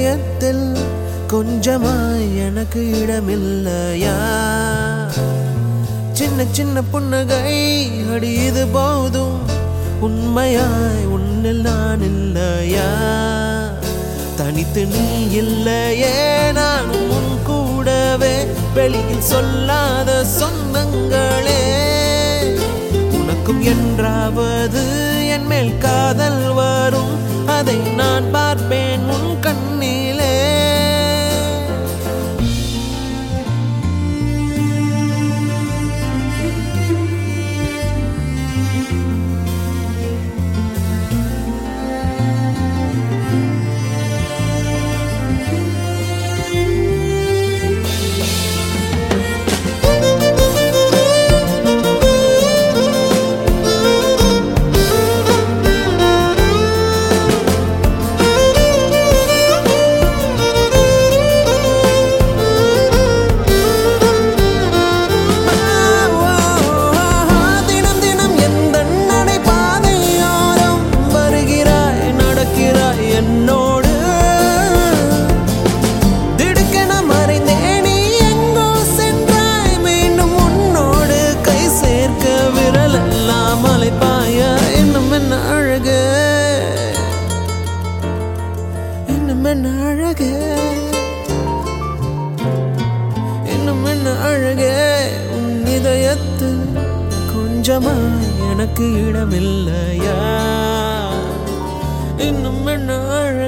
இதயத்தில் கொஞ்சமாய் எனக்கு இடமில்லையா சின்ன சின்ன புன்னகை அடி இது போதும் உண்மையாய் உன்னில் நான் இல்லையா தனித்து நீ இல்லையே நானும் உன் கூடவே வெளியில் சொல்லாத சொந்தங்களே உனக்கும் என்றாவது என் மேல் காதல் வரும் அதை நான் பார்ப்பேன் உன் கண்ணிலே தினம் தினம் எந்த நடைபாதையோரம் வருகிறாய் நடக்கிறாய் என்னோடு திடுக்கென மறைந்தே நீ எங்கோ சென்றாய் மீண்டும் உன்னோடு கை சேர்க்க விரல் எல்லாம் அலைப்பாய இன்னும் என்ன அழகு இன்னும் என்ன அழகு இன்னும் என்ன அழகே உன் இதயத்தில் கொஞ்சமா எனக்கு இடமில்லையா இன்னும் என்ன அழகே